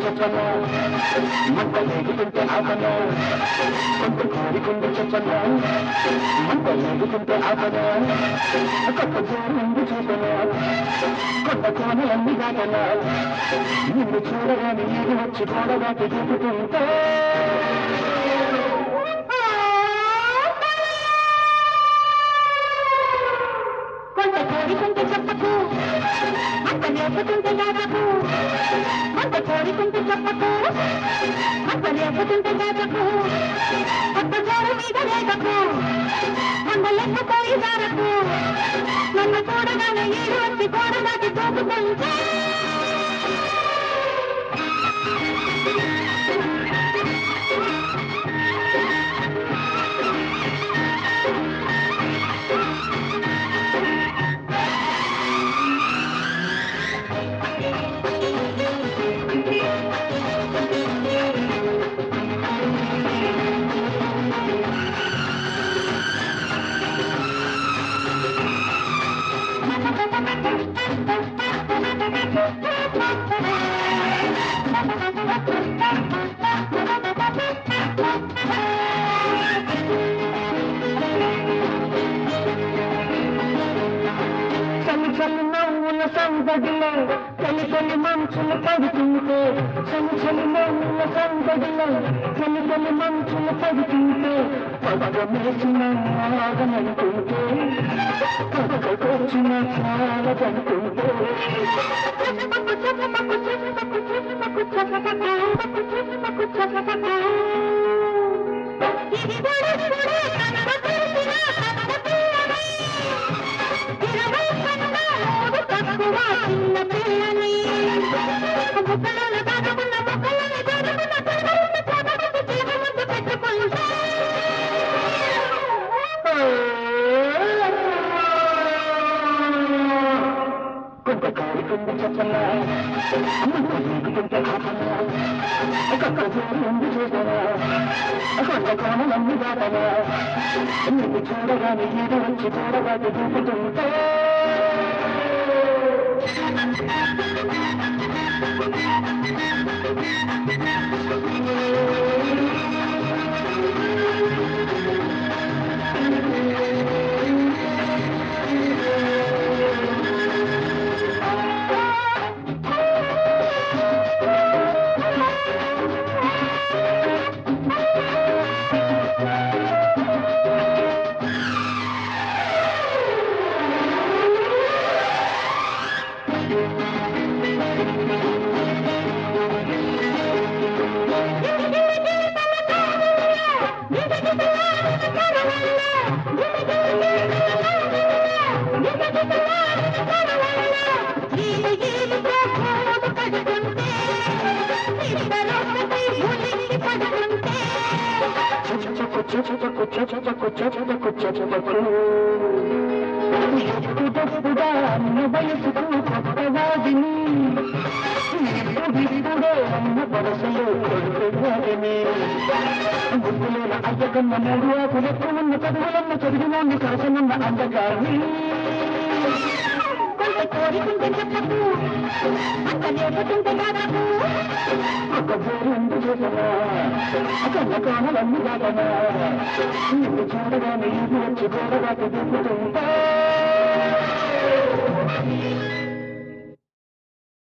చెప్పనా మంట లేకుంటే ఆపనా కొంత కోరికుంది చెప్పనా మంట లేకుంటే ఆపనా కొత్త జోరుంది చూపనా కొత్త కోనలన్నీ దాటనా నిన్ను చూడగానే ఇది వచ్చి గోడగాటి దూకుతుంటే కొంత కోరికుంటే చెప్పకు అంత లేపుతుంటే దాదాపు కొంత కోరికుంటే చెప్పకు అంత లేపుతుంటే దాదాపు కొత్త జోరు మీద లేదకు నన్ను లెక్కపోయి దారకు నన్ను చూడగానే ఈడు వచ్చి గోడ దాటి దూకుతుంటే చల్లి చల్లి నవ్వుల సందడిలో చలి చలి మంచులు పడుతుంటే చలి చలి నవ్వుల సందడిలో చలి చలి మంచులు పడుతుంటే పదమేసిన ఆగనంటుంటే పదకొచ్చిన చాలదంటుంటే కొంత కాలికుంది చెప్పనా అమ్మ నీకుంటే ఆపనా ఒక్కొక్క ఉంది చూడనా కొంత కోణలన్నీ దాటనా నిన్ను చూడగానే ఇది వచ్చి చూడగానే దూకుతుంటే చచకు చచకు చచకు చచకు చచకు ఎప్పుడెప్పుడా అన్న వయసుకు కొత్తవాదిని ఇప్పుడిప్పుడే అన్న వరసలో కొడుకువాదిని గుడ్డులోన అయ్యకన్న మూడు ఆకులెక్కు ఉన్న చదువులన్న చదివినోని కరసనున్న అందగాని కొంత కోరికుంటే చెప్పకు అంత లేపుతుంటే దాదాపు ఒక బోరుంది చూసనా అక్కడ కానలన్నీ దాటనా నిన్ను చూడగానే ఇది వచ్చి గోడగాకి దిగుతుంటా